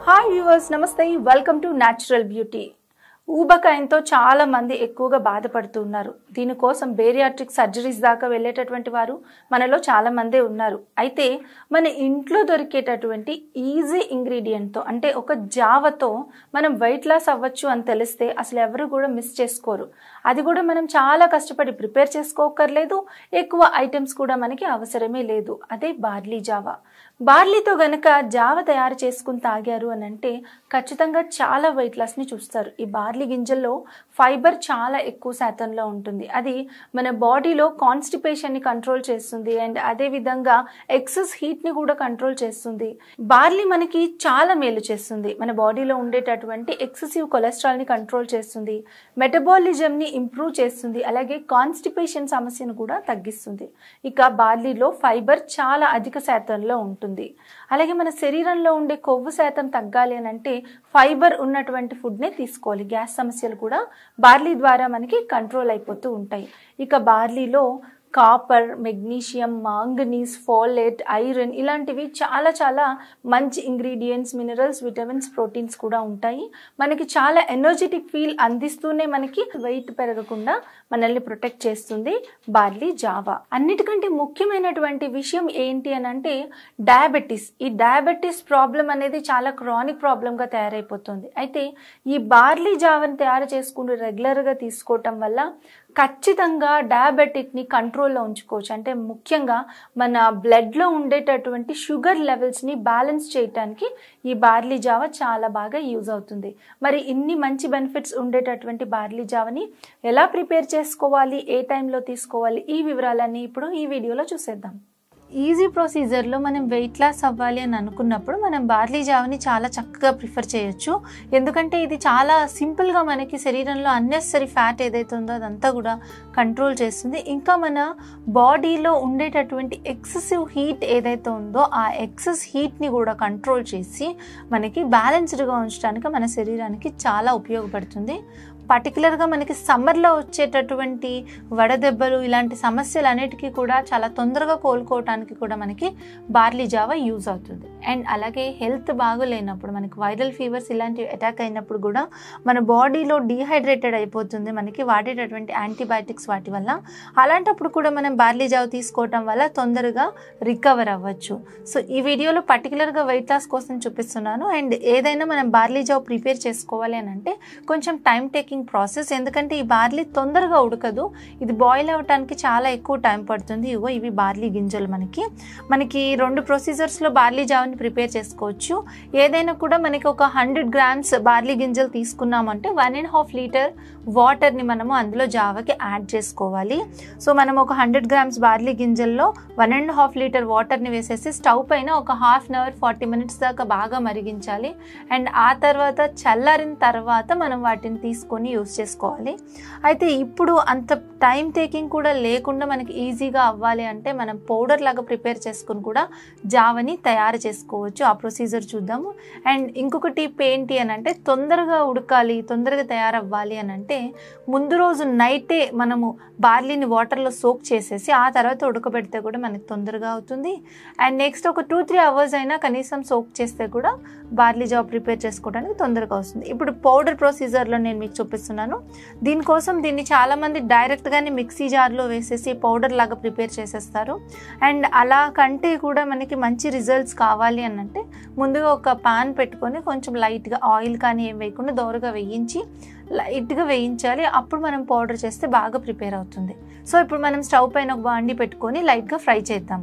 hi viewers నమస్తే welcome to natural beauty ఊబకాయంతో చాలా మంది ఎక్కువగా బాధపడుతున్నారు దీనికోసం బేరియాట్రిక్ సర్జరీస్ దాకా వెళ్ళేటటువంటి వారు మనలో చాలా మందే ఉన్నారు అయితే మన ఇంట్లో దొరికేటటువంటి ఈజీ ఇంగ్రీడియంట్తో అంటే ఒక జావతో మనం వెయిట్ లాస్ అవ్వచ్చు అని తెలిస్తే అసలు ఎవరు కూడా మిస్ చేసుకోరు అది కూడా మనం చాలా కష్టపడి ప్రిపేర్ చేసుకోకర్లేదు ఎక్కువ ఐటమ్స్ కూడా మనకి అవసరమే లేదు అదే బార్లీ జావా బార్లీతో గనక జావ తయారు చేసుకుని తాగారు అని అంటే ఖచ్చితంగా చాలా వెయిట్ లాస్ని చూస్తారు ఈ బార్లీ గింజల్లో ఫైబర్ చాలా ఎక్కువ శాతంలో ఉంటుంది అది మన బాడీలో కాన్స్టిపేషన్ని కంట్రోల్ చేస్తుంది అండ్ అదేవిధంగా ఎక్సెస్ హీట్ని కూడా కంట్రోల్ చేస్తుంది బార్లీ మనకి చాలా మేలు చేస్తుంది మన బాడీలో ఉండేటటువంటి ఎక్సెసివ్ కొలెస్ట్రాల్ని కంట్రోల్ చేస్తుంది మెటబాలిజంని ఇంప్రూవ్ చేస్తుంది అలాగే కాన్స్టిపేషన్ సమస్యను కూడా తగ్గిస్తుంది ఇక బార్లీలో ఫైబర్ చాలా అధిక శాతంలో ఉంటుంది అలాగే మన శరీరంలో ఉండే కొవ్వు శాతం తగ్గాలి అని అంటే ఫైబర్ ఉన్నటువంటి ఫుడ్నే తీసుకోవాలి గ్యాస్ సమస్యలు కూడా బార్లీ ద్వారా మనకి కంట్రోల్ అయిపోతూ ఉంటాయి ఇక బార్లీలో copper magnesium manganese folate iron ఇలాంటివి చాలా చాలా మంచి ఇంగ్రీడియంట్స్ మినరల్స్ విటమిన్స్ ప్రోటీన్స్ కూడా ఉంటాయి మనకి చాలా ఎనర్జెటిక్ ఫీల్ అందిస్తూనే మనకి వెయిట్ పెరగకుండా మనల్ని ప్రొటెక్ట్ చేస్తుంది బార్లీ జావా అన్నిటికంటే ముఖ్యమైనటువంటి విషయం ఏంటి అని అంటే డయాబెటీస్ ఈ డయాబెటీస్ ప్రాబ్లం అనేది చాలా క్రానిక్ ప్రాబ్లంగా తయారైపోతుంది అయితే ఈ బార్లీ జావాని తయారు చేసుకుంటూ రెగ్యులర్గా తీసుకోవటం వల్ల ఖచ్చితంగా డయాబెటిక్ని కంట్రోల్లో ఉంచుకోవచ్చు అంటే ముఖ్యంగా మన బ్లడ్లో ఉండేటటువంటి షుగర్ లెవెల్స్ని బ్యాలెన్స్ చేయటానికి ఈ బార్లీ జావ చాలా బాగా యూజ్ అవుతుంది మరి ఇన్ని మంచి బెనిఫిట్స్ ఉండేటటువంటి బార్లీ జావని ఎలా ప్రిపేర్ చేసుకోవాలి ఏ టైంలో తీసుకోవాలి ఈ వివరాలన్నీ ఇప్పుడు ఈ వీడియోలో చూసేద్దాం ఈజీ ప్రొసీజర్లో మనం వెయిట్ లాస్ అవ్వాలి అని అనుకున్నప్పుడు మనం బార్లీ జావని చాలా చక్కగా ప్రిఫర్ చేయొచ్చు ఎందుకంటే ఇది చాలా సింపుల్గా మనకి శరీరంలో అన్నెసరీ ఫ్యాట్ ఏదైతే ఉందో అదంతా కూడా కంట్రోల్ చేస్తుంది ఇంకా మన బాడీలో ఉండేటటువంటి ఎక్సెసివ్ హీట్ ఏదైతే ఉందో ఆ ఎక్సెస్ హీట్ని కూడా కంట్రోల్ చేసి మనకి బ్యాలెన్స్డ్గా ఉంచడానికి మన శరీరానికి చాలా ఉపయోగపడుతుంది పర్టికులర్గా మనకి సమ్మర్లో వచ్చేటటువంటి వడదెబ్బలు ఇలాంటి సమస్యలు అన్నిటికీ కూడా చాలా తొందరగా కోలుకోవటానికి కూడా మనకి బార్లీ జావా యూజ్ అవుతుంది అండ్ అలాగే హెల్త్ బాగోలేనప్పుడు మనకి వైరల్ ఫీవర్స్ ఇలాంటివి అటాక్ అయినప్పుడు కూడా మన బాడీలో డీహైడ్రేటెడ్ అయిపోతుంది మనకి వాడేటటువంటి యాంటీబయాటిక్స్ వాటి వల్ల అలాంటప్పుడు కూడా మనం బార్లీ జావ తీసుకోవటం వల్ల తొందరగా రికవర్ అవ్వచ్చు సో ఈ వీడియోలో పర్టికులర్గా వెయిట్ లాస్ కోసం చూపిస్తున్నాను అండ్ ఏదైనా మనం బార్లీ జావ ప్రిపేర్ చేసుకోవాలి అని అంటే కొంచెం టైం టేకింగ్ కుకింగ్ ప్రాసెస్ ఎందుకంటే ఈ బార్లీ తొందరగా ఉడకదు ఇది బాయిల్ అవ్వడానికి చాలా ఎక్కువ టైం పడుతుంది ఇగో ఇవి బార్లీ గింజలు మనకి మనకి రెండు ప్రొసీజర్స్లో బార్లీ జావని ప్రిపేర్ చేసుకోవచ్చు ఏదైనా కూడా మనకి ఒక హండ్రెడ్ గ్రామ్స్ బార్లీ గింజలు తీసుకున్నామంటే వన్ అండ్ హాఫ్ లీటర్ వాటర్ని మనము అందులో జావకి యాడ్ చేసుకోవాలి సో మనం ఒక హండ్రెడ్ గ్రామ్స్ బార్లీ గింజల్లో వన్ అండ్ హాఫ్ లీటర్ వాటర్ని వేసేసి స్టవ్ పైన ఒక half an hour forty minutes దాకా బాగా మరిగించాలి అండ్ ఆ తర్వాత చల్లారిన తర్వాత మనం వాటిని తీసుకొని యూస్ చేసుకోవాలి అయితే ఇప్పుడు అంత టైం టేకింగ్ కూడా లేకుండా మనకి ఈజీగా అవ్వాలి అంటే మనం పౌడర్ లాగా ప్రిపేర్ చేసుకుని కూడా జావని తయారు చేసుకోవచ్చు ఆ ప్రొసీజర్ చూద్దాము అండ్ ఇంకొక టిప్ ఏంటి అని అంటే తొందరగా ఉడకాలి తొందరగా తయారవ్వాలి అని అంటే ముందు రోజు నైటే మనము బార్లీని వాటర్లో సోక్ చేసేసి ఆ తర్వాత ఉడకబెడితే కూడా మనకి తొందరగా అవుతుంది అండ్ నెక్స్ట్ ఒక టూ త్రీ అవర్స్ అయినా కనీసం సోక్ చేస్తే కూడా బార్లీ జావ ప్రిపేర్ చేసుకోవడానికి తొందరగా వస్తుంది ఇప్పుడు పౌడర్ ప్రొసీజర్లో నేను మీకు చూపిస్తున్నాను దీనికోసం దీన్ని చాలామంది డైరెక్ట్గానే మిక్సీ జార్లో వేసేసి పౌడర్ లాగా ప్రిపేర్ చేసేస్తారు అండ్ అలా కంటే కూడా మనకి మంచి రిజల్ట్స్ కావాలి అని అంటే ముందుగా ఒక పాన్ పెట్టుకొని కొంచెం లైట్గా ఆయిల్ కానీ ఏం వేయకుండా దోరగా వేయించి లైట్గా వేయించాలి అప్పుడు మనం పౌడర్ చేస్తే బాగా ప్రిపేర్ అవుతుంది సో ఇప్పుడు మనం స్టవ్ పైన ఒక బాండి పెట్టుకొని లైట్గా ఫ్రై చేద్దాం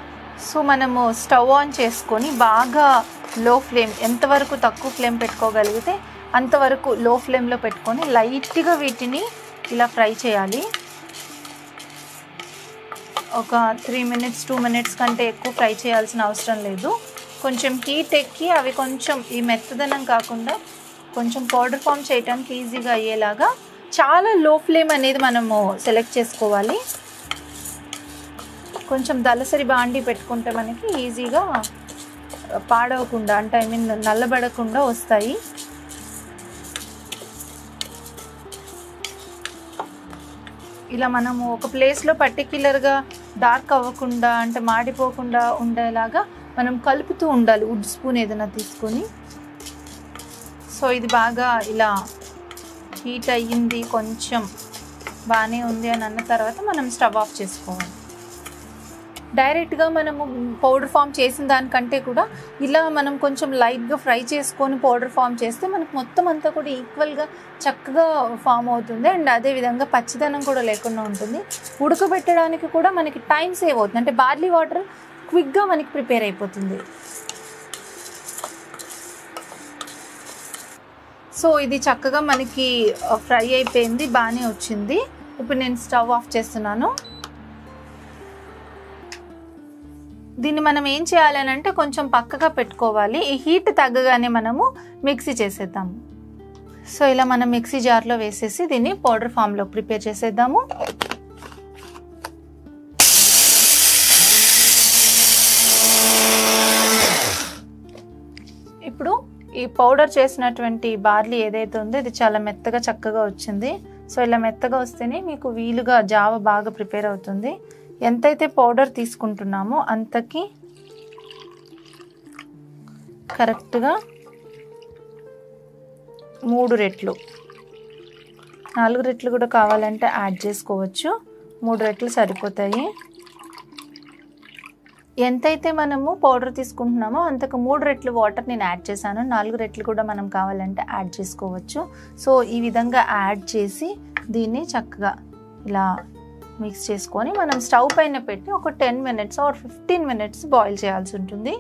సో మనము స్టవ్ ఆన్ చేసుకొని బాగా లో ఫ్లేమ్ ఎంతవరకు తక్కువ ఫ్లేమ్ పెట్టుకోగలిగితే అంతవరకు లో ఫ్లేమ్లో పెట్టుకొని లైట్గా వీటిని ఇలా ఫ్రై చేయాలి ఒక త్రీ మినిట్స్ టూ మినిట్స్ కంటే ఎక్కువ ఫ్రై చేయాల్సిన అవసరం లేదు కొంచెం హీట్ ఎక్కి అవి కొంచెం ఈ మెత్తదనం కాకుండా కొంచెం పౌడర్ ఫామ్ చేయడానికి ఈజీగా అయ్యేలాగా చాలా లో ఫ్లేమ్ అనేది మనము సెలెక్ట్ చేసుకోవాలి కొంచెం దలసరి బాండి పెట్టుకుంటే మనకి ఈజీగా పాడవకుండా అంటే ఐ మీన్ నల్లబడకుండా వస్తాయి ఇలా మనము ఒక ప్లేస్లో పర్టిక్యులర్గా డార్క్ అవ్వకుండా అంటే మాడిపోకుండా ఉండేలాగా మనం కలుపుతూ ఉండాలి వుడ్ స్పూన్ ఏదైనా తీసుకొని సో ఇది బాగా ఇలా హీట్ అయ్యింది కొంచెం బాగానే ఉంది అని అన్న తర్వాత మనం స్టవ్ ఆఫ్ చేసుకోవాలి డైరెక్ట్గా మనము పౌడర్ ఫామ్ చేసిన దానికంటే కూడా ఇలా మనం కొంచెం లైట్గా ఫ్రై చేసుకొని పౌడర్ ఫామ్ చేస్తే మనకు మొత్తం అంతా కూడా ఈక్వల్గా చక్కగా ఫామ్ అవుతుంది అండ్ అదేవిధంగా పచ్చిదనం కూడా లేకుండా ఉంటుంది ఉడకబెట్టడానికి కూడా మనకి టైం సేవ్ అవుతుంది అంటే బార్లీ వాటర్ క్విక్గా మనకి ప్రిపేర్ అయిపోతుంది సో ఇది చక్కగా మనకి ఫ్రై అయిపోయింది బాగానే వచ్చింది ఇప్పుడు నేను స్టవ్ ఆఫ్ చేస్తున్నాను దీన్ని మనం ఏం చేయాలి అని అంటే కొంచెం పక్కగా పెట్టుకోవాలి ఈ హీట్ తగ్గగానే మనము మిక్సీ చేసేద్దాము సో ఇలా మనం మిక్సీ జార్లో వేసేసి దీన్ని పౌడర్ ఫామ్లో ప్రిపేర్ చేసేద్దాము ఇప్పుడు ఈ పౌడర్ చేసినటువంటి బార్లీ ఏదైతే ఉందో ఇది చాలా మెత్తగా చక్కగా వచ్చింది సో ఇలా మెత్తగా వస్తేనే మీకు వీలుగా జావ బాగా ప్రిపేర్ అవుతుంది ఎంతైతే పౌడర్ తీసుకుంటున్నామో అంతకి కరెక్ట్గా మూడు రెట్లు నాలుగు రెట్లు కూడా కావాలంటే యాడ్ చేసుకోవచ్చు మూడు రెట్లు సరిపోతాయి ఎంతైతే మనము పౌడర్ తీసుకుంటున్నామో అంతకు మూడు రెట్లు వాటర్ నేను యాడ్ చేశాను నాలుగు రెట్లు కూడా మనం కావాలంటే యాడ్ చేసుకోవచ్చు సో ఈ విధంగా యాడ్ చేసి దీన్ని చక్కగా ఇలా మిక్స్ చేసుకొని మనం స్టవ్ పైన పెట్టి ఒక ten minutes or fifteen minutes boil చేయాల్సి ఉంటుంది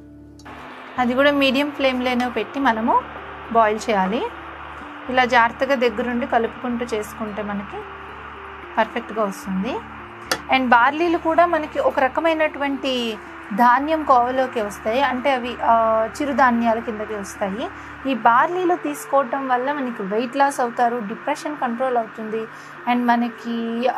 అది కూడా మీడియం ఫ్లేమ్లోనే పెట్టి మనము బాయిల్ చేయాలి ఇలా జాగ్రత్తగా దగ్గరుండి కలుపుకుంటూ చేసుకుంటే మనకి పర్ఫెక్ట్గా వస్తుంది అండ్ బార్లీలు కూడా మనకి ఒక రకమైనటువంటి ధాన్యం కోవలోకి వస్తాయి అంటే అవి చిరుధాన్యాల కిందకి వస్తాయి ఈ బార్లీలు తీసుకోవటం వల్ల మనకి వెయిట్ లాస్ అవుతారు డిప్రెషన్ కంట్రోల్ అవుతుంది అండ్ మనకి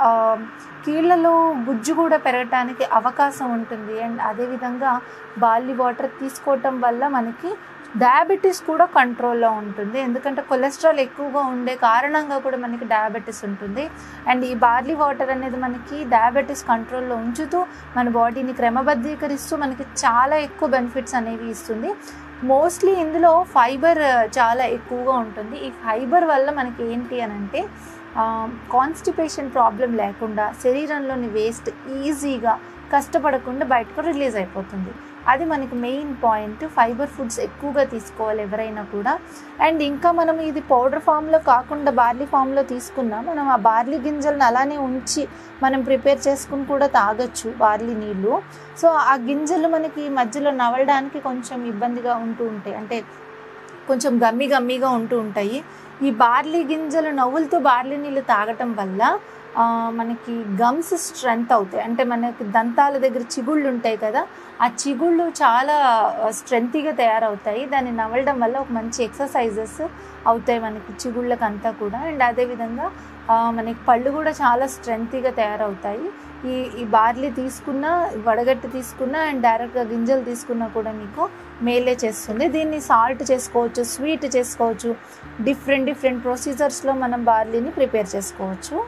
కీళ్ళలో గుజ్జు కూడా పెరగటానికి అవకాశం ఉంటుంది అండ్ అదేవిధంగా బార్లీ వాటర్ తీసుకోవటం వల్ల మనకి డయాబెటీస్ కూడా కంట్రోల్లో ఉంటుంది ఎందుకంటే కొలెస్ట్రాల్ ఎక్కువగా ఉండే కారణంగా కూడా మనకి డయాబెటీస్ ఉంటుంది అండ్ ఈ బార్లీ వాటర్ అనేది మనకి డయాబెటీస్ కంట్రోల్లో ఉంచుతూ మన బాడీని క్రమబద్ధీకరిస్తూ మనకి చాలా ఎక్కువ బెనిఫిట్స్ అనేవి ఇస్తుంది మోస్ట్లీ ఇందులో ఫైబర్ చాలా ఎక్కువగా ఉంటుంది ఈ ఫైబర్ వల్ల మనకి ఏంటి అని అంటే కాన్స్టిపేషన్ ప్రాబ్లం లేకుండా శరీరంలోని వేస్ట్ ఈజీగా కష్టపడకుండా బయటకు రిలీజ్ అయిపోతుంది అది మనకి మెయిన్ పాయింట్ ఫైబర్ ఫుడ్స్ ఎక్కువగా తీసుకోవాలి ఎవరైనా కూడా అండ్ ఇంకా మనం ఇది పౌడర్ ఫామ్లో కాకుండా బార్లీ ఫామ్లో తీసుకున్నా మనం ఆ బార్లీ గింజలను అలానే ఉంచి మనం ప్రిపేర్ చేసుకుని కూడా తాగొచ్చు బార్లీ నీళ్ళు సో ఆ గింజలు మనకి మధ్యలో నవలడానికి కొంచెం ఇబ్బందిగా ఉంటూ ఉంటాయి అంటే కొంచెం గమ్మి గమ్మిగా ఉంటూ ఉంటాయి ఈ బార్లీ గింజలు నవ్వులతో బార్లీ నీళ్ళు తాగటం వల్ల మనకి గమ్స్ స్ట్రెంగ్త్ అవుతాయి అంటే మనకి దంతాల దగ్గర చిగుళ్ళు ఉంటాయి కదా ఆ చిగుళ్ళు చాలా స్ట్రెంగ్తీగా తయారవుతాయి దాన్ని నవ్వడం వల్ల ఒక మంచి ఎక్సర్సైజెస్ అవుతాయి మనకి చిగుళ్ళకంతా కూడా అండ్ అదేవిధంగా మనకి పళ్ళు కూడా చాలా స్ట్రెంగ్తీగా తయారవుతాయి ఈ ఈ బార్లీ తీసుకున్నా వడగట్టి తీసుకున్నా అండ్ డైరెక్ట్గా గింజలు తీసుకున్నా కూడా మీకు మేలే చేస్తుంది దీన్ని సాల్ట్ చేసుకోవచ్చు స్వీట్ చేసుకోవచ్చు డిఫరెంట్ డిఫరెంట్ ప్రొసీజర్స్లో మనం బార్లీని ప్రిపేర్ చేసుకోవచ్చు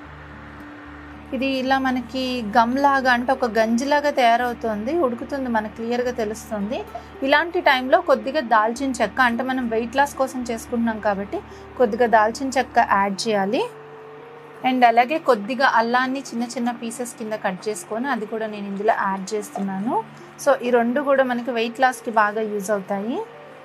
ఇది ఇలా మనకి గమ్ లాగా అంటే ఒక గంజిలాగా తయారవుతుంది ఉడుకుతుంది మనకు క్లియర్గా తెలుస్తుంది ఇలాంటి టైంలో కొద్దిగా దాల్చిన చెక్క అంటే మనం వెయిట్ లాస్ కోసం చేసుకుంటున్నాం కాబట్టి కొద్దిగా దాల్చిన చెక్క యాడ్ చేయాలి అండ్ అలాగే కొద్దిగా అల్లాన్ని చిన్న చిన్న పీసెస్ కింద కట్ చేసుకొని అది కూడా నేను ఇందులో యాడ్ చేస్తున్నాను సో ఈ రెండు కూడా మనకి వెయిట్ లాస్కి బాగా యూజ్ అవుతాయి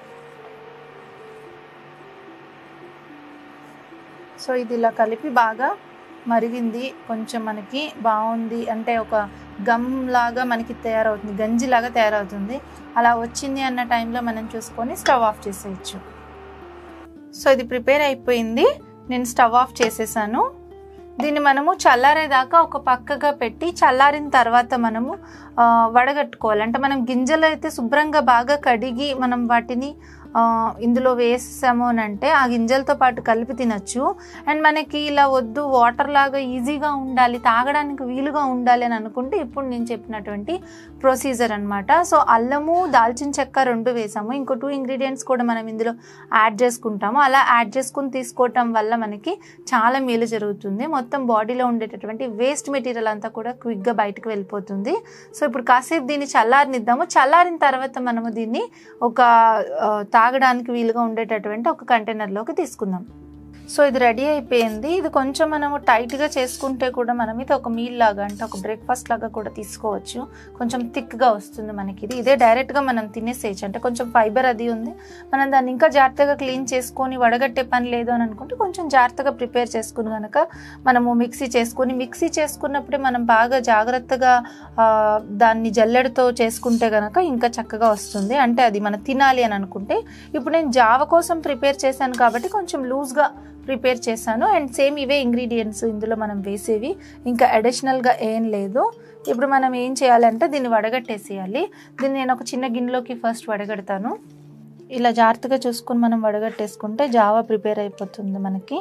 సో ఇది ఇలా కలిపి బాగా మరిగింది కొంచెం మనకి బాగుంది అంటే ఒక గమ్ లాగా మనకి తయారవుతుంది గంజిలాగా తయారవుతుంది అలా వచ్చింది అన్న టైంలో మనం చూసుకొని స్టవ్ ఆఫ్ చేసేయచ్చు సో ఇది ప్రిపేర్ అయిపోయింది నేను స్టవ్ ఆఫ్ చేసేసాను దీన్ని మనము చల్లారేదాకా ఒక పక్కగా పెట్టి చల్లారిన తర్వాత మనము వడగట్టుకోవాలి అంటే మనం గింజలు అయితే శుభ్రంగా బాగా కడిగి మనం వాటిని ఇందులో వేసాము అని అంటే ఆ గింజలతో పాటు కలిపి తినచ్చు అండ్ మనకి ఇలా వద్దు వాటర్ లాగా ఈజీగా ఉండాలి తాగడానికి వీలుగా ఉండాలి అని అనుకుంటే ఇప్పుడు నేను చెప్పినటువంటి ప్రొసీజర్ అనమాట సో అల్లము దాల్చిన చెక్క రెండు వేసాము ఇంకో టూ ఇంగ్రీడియంట్స్ కూడా మనం ఇందులో యాడ్ చేసుకుంటాము అలా యాడ్ చేసుకుని తీసుకోవటం వల్ల మనకి చాలా మేలు జరుగుతుంది మొత్తం బాడీలో ఉండేటటువంటి వేస్ట్ మెటీరియల్ అంతా కూడా క్విక్గా బయటకు వెళ్ళిపోతుంది సో ఇప్పుడు కాసేపు దీన్ని చల్లారనిద్దాము చల్లారిన తర్వాత మనము దీన్ని ఒక తాగడానికి వీలుగా ఉండేటటువంటి ఒక కంటైనర్లోకి తీసుకుందాం సో ఇది రెడీ అయిపోయింది ఇది కొంచెం మనము టైట్గా చేసుకుంటే కూడా మనం ఇది ఒక మీల్ లాగా అంటే ఒక బ్రేక్ఫాస్ట్ లాగా కూడా తీసుకోవచ్చు కొంచెం థిక్గా వస్తుంది మనకి ఇది ఇదే డైరెక్ట్గా మనం తినేసేయచ్చు అంటే కొంచెం ఫైబర్ అది ఉంది మనం దాన్ని ఇంకా జాగ్రత్తగా క్లీన్ చేసుకొని వడగట్టే పని లేదు అని అనుకుంటే కొంచెం జాగ్రత్తగా ప్రిపేర్ చేసుకుని కనుక మనము మిక్సీ చేసుకొని మిక్సీ చేసుకున్నప్పుడే మనం బాగా జాగ్రత్తగా ఆ, దాన్ని జల్లెడతో చేసుకుంటే కనుక ఇంకా చక్కగా వస్తుంది అంటే అది మనం తినాలి అని అనుకుంటే ఇప్పుడు నేను జావ కోసం ప్రిపేర్ చేశాను కాబట్టి కొంచెం లూజ్గా ప్రిపేర్ చేశాను అండ్ సేమ్ ఇవే ఇంగ్రీడియంట్స్ ఇందులో మనం వేసేవి ఇంకా అడిషనల్గా ఏం లేదు ఇప్పుడు మనం ఏం చేయాలంటే దీన్ని వడగట్టేసేయాలి దీన్ని నేను ఒక చిన్న గిన్నెలోకి ఫస్ట్ వడగడతాను ఇలా జాగ్రత్తగా చూసుకొని మనం వడగట్టేసుకుంటే జావా ప్రిపేర్ అయిపోతుంది మనకి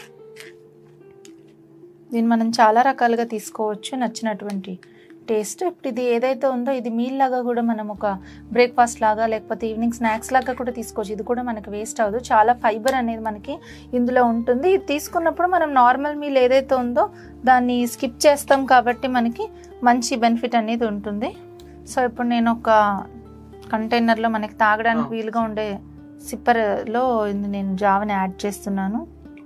దీన్ని మనం చాలా రకాలుగా తీసుకోవచ్చు నచ్చినటువంటి టేస్ట్ ఇప్పుడు ఇది ఏదైతే ఉందో ఇది మీల్ లాగా కూడా మనం ఒక బ్రేక్ఫాస్ట్ లాగా లేకపోతే ఈవినింగ్ స్నాక్స్ లాగా కూడా తీసుకోవచ్చు ఇది కూడా మనకి వేస్ట్ అవ్వదు చాలా ఫైబర్ అనేది మనకి ఇందులో ఉంటుంది ఇది తీసుకున్నప్పుడు మనం నార్మల్ మీల్ ఏదైతే ఉందో దాన్ని స్కిప్ చేస్తాం కాబట్టి మనకి మంచి బెనిఫిట్ అనేది ఉంటుంది సో ఇప్పుడు నేను ఒక కంటైనర్లో మనకి తాగడానికి వీలుగా ఉండే సిప్పర్లో ఇది నేను జావని యాడ్ చేస్తున్నాను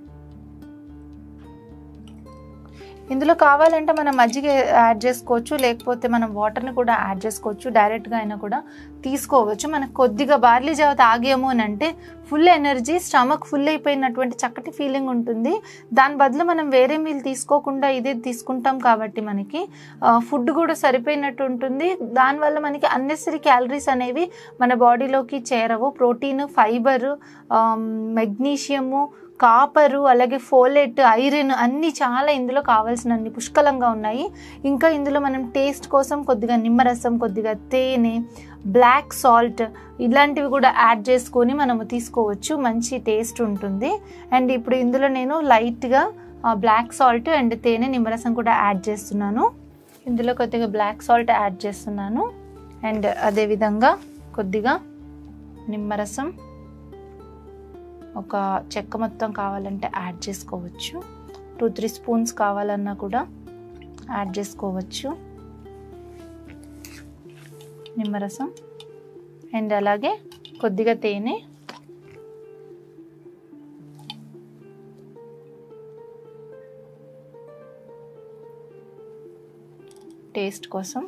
ఇందులో కావాలంటే మనం మజ్జిగ యాడ్ చేసుకోవచ్చు లేకపోతే మనం వాటర్ని కూడా యాడ్ చేసుకోవచ్చు డైరెక్ట్గా అయినా కూడా తీసుకోవచ్చు మనకు కొద్దిగా బార్లీ జావ తాగాము అని అంటే ఫుల్ ఎనర్జీ స్టమక్ ఫుల్ అయిపోయినటువంటి చక్కటి ఫీలింగ్ ఉంటుంది దాని బదులు మనం వేరే మీల్ తీసుకోకుండా ఇదే తీసుకుంటాం కాబట్టి మనకి ఫుడ్ కూడా సరిపోయినట్టు ఉంటుంది దానివల్ల మనకి అన్నెసరీ క్యాలరీస్ అనేవి మన బాడీలోకి చేరవు ప్రోటీన్ ఫైబర్ మెగ్నీషియము కాపరు అలాగే ఫోలెట్ ఐరన్ అన్నీ చాలా ఇందులో కావాల్సినన్ని పుష్కలంగా ఉన్నాయి ఇంకా ఇందులో మనం టేస్ట్ కోసం కొద్దిగా నిమ్మరసం కొద్దిగా తేనె బ్లాక్ సాల్ట్ ఇలాంటివి కూడా యాడ్ చేసుకొని మనము తీసుకోవచ్చు మంచి టేస్ట్ ఉంటుంది అండ్ ఇప్పుడు ఇందులో నేను లైట్గా బ్లాక్ సాల్ట్ అండ్ తేనె నిమ్మరసం కూడా యాడ్ చేస్తున్నాను ఇందులో కొద్దిగా బ్లాక్ సాల్ట్ యాడ్ చేస్తున్నాను అండ్ అదేవిధంగా కొద్దిగా నిమ్మరసం ఒక చెక్క మొత్తం కావాలంటే యాడ్ చేసుకోవచ్చు టూ త్రీ స్పూన్స్ కావాలన్నా కూడా యాడ్ చేసుకోవచ్చు నిమ్మరసం అండ్ అలాగే కొద్దిగా తేనె టేస్ట్ కోసం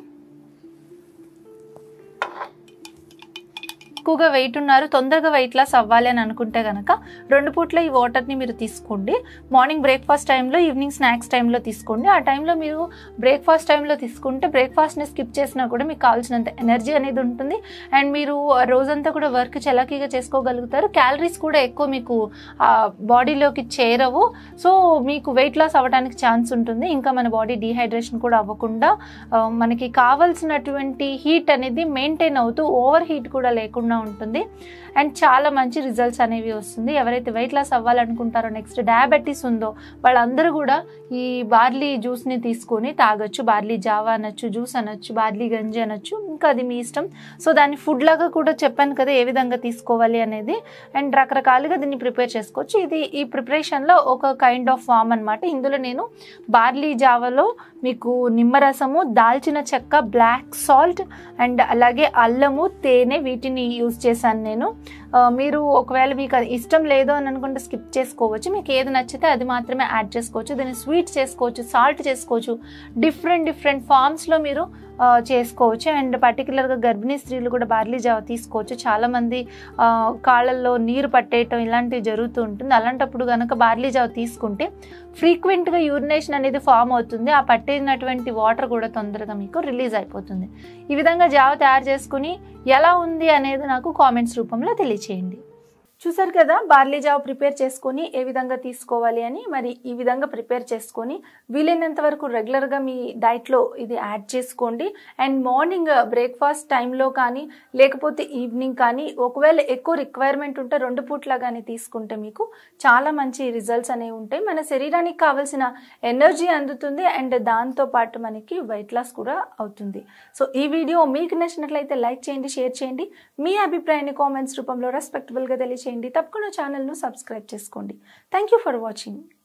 ఎక్కువగా వెయిట్ ఉన్నారు తొందరగా వెయిట్ లాస్ అవ్వాలి అని అనుకుంటే కనుక రెండు పూట్ల ఈ వాటర్ని మీరు తీసుకోండి మార్నింగ్ బ్రేక్ఫాస్ట్ టైంలో ఈవినింగ్ స్నాక్స్ టైంలో తీసుకోండి ఆ టైంలో మీరు బ్రేక్ఫాస్ట్ టైంలో తీసుకుంటే బ్రేక్ఫాస్ట్ని స్కిప్ చేసినా కూడా మీకు కావాల్సినంత ఎనర్జీ అనేది ఉంటుంది అండ్ మీరు ఆ రోజంతా కూడా వర్క్ చలాకీగా చేసుకోగలుగుతారు క్యాలరీస్ కూడా ఎక్కువ మీకు బాడీలోకి చేరవు సో మీకు వెయిట్ లాస్ అవ్వడానికి ఛాన్స్ ఉంటుంది ఇంకా మన బాడీ డీహైడ్రేషన్ కూడా అవ్వకుండా ఆ, మనకి కావాల్సినటువంటి హీట్ అనేది మెయింటైన్ అవుతూ ఓవర్ హీట్ కూడా లేకుండా ఉంటుంది అండ్ చాలా మంచి రిజల్ట్స్ అనేవి వస్తుంది ఎవరైతే వెయిట్ లాస్ అవ్వాలనుకుంటారో నెక్స్ట్ డయాబెటీస్ ఉందో వాళ్ళందరూ కూడా ఈ బార్లీ జ్యూస్ని తీసుకొని తాగొచ్చు బార్లీ జావా అనొచ్చు జ్యూస్ అనొచ్చు బార్లీ గంజి అనొచ్చు ఇంకా అది మీ ఇష్టం సో దాన్ని ఫుడ్ లాగా కూడా చెప్పాను కదా ఏ విధంగా తీసుకోవాలి అనేది అండ్ రకరకాలుగా దీన్ని ప్రిపేర్ చేసుకోవచ్చు ఇది ఈ ప్రిపరేషన్లో ఒక కైండ్ ఆఫ్ ఫామ్ అనమాట ఇందులో నేను బార్లీ జావాలో మీకు నిమ్మరసము దాల్చిన చెక్క బ్లాక్ సాల్ట్ అండ్ అలాగే అల్లము తేనె వీటిని యూజ్ చేశాను నేను ఆ, మీరు ఒకవేళ మీకు అది ఇష్టం లేదు అని అనుకుంటే స్కిప్ చేసుకోవచ్చు మీకు ఏది నచ్చితే అది మాత్రమే యాడ్ చేసుకోవచ్చు దీన్ని స్వీట్ చేసుకోవచ్చు సాల్ట్ చేసుకోవచ్చు డిఫరెంట్ డిఫరెంట్ ఫామ్స్లో మీరు ఆ, చేసుకోవచ్చు అండ్ పర్టికులర్గా గర్భిణీ స్త్రీలు కూడా బార్లీ జావ తీసుకోవచ్చు చాలామంది ఆ, కాళ్ళల్లో నీరు పట్టేయటం ఇలాంటివి జరుగుతూ ఉంటుంది అలాంటప్పుడు కనుక బార్లీ జావ తీసుకుంటే ఫ్రీక్వెంట్గా యూరినేషన్ అనేది ఫామ్ అవుతుంది ఆ పట్టినటువంటి వాటర్ కూడా తొందరగా మీకు రిలీజ్ అయిపోతుంది ఈ విధంగా జావ తయారు చేసుకుని ఎలా ఉంది అనేది నాకు కామెంట్స్ రూపంలో తెలియచేయండి చూసారు కదా బార్లీ జావ ప్రిపేర్ చేసుకొని ఏ విధంగా తీసుకోవాలి అని మరి ఈ విధంగా ప్రిపేర్ చేసుకొని వీలైనంత వరకు రెగ్యులర్గా మీ డైట్లో ఇది యాడ్ చేసుకోండి అండ్ మార్నింగ్ బ్రేక్ఫాస్ట్ టైంలో కానీ లేకపోతే ఈవినింగ్ కానీ ఒకవేళ ఎక్కువ రిక్వైర్మెంట్ ఉంటే రెండు పూట్ల కానీ తీసుకుంటే మీకు చాలా మంచి రిజల్ట్స్ అనేవి ఉంటాయి మన శరీరానికి కావాల్సిన ఎనర్జీ అందుతుంది అండ్ దాంతో పాటు మనకి వెయిట్ లాస్ కూడా అవుతుంది సో ఈ వీడియో మీకు నచ్చినట్లయితే లైక్ చేయండి షేర్ చేయండి మీ అభిప్రాయాన్ని కామెంట్స్ రూపంలో రెస్పెక్టబుల్గా తెలియచేయండి తప్పకుండా ఛానల్ను సబ్స్క్రైబ్ చేసుకోండి థ్యాంక్ యూ ఫర్ వాచింగ్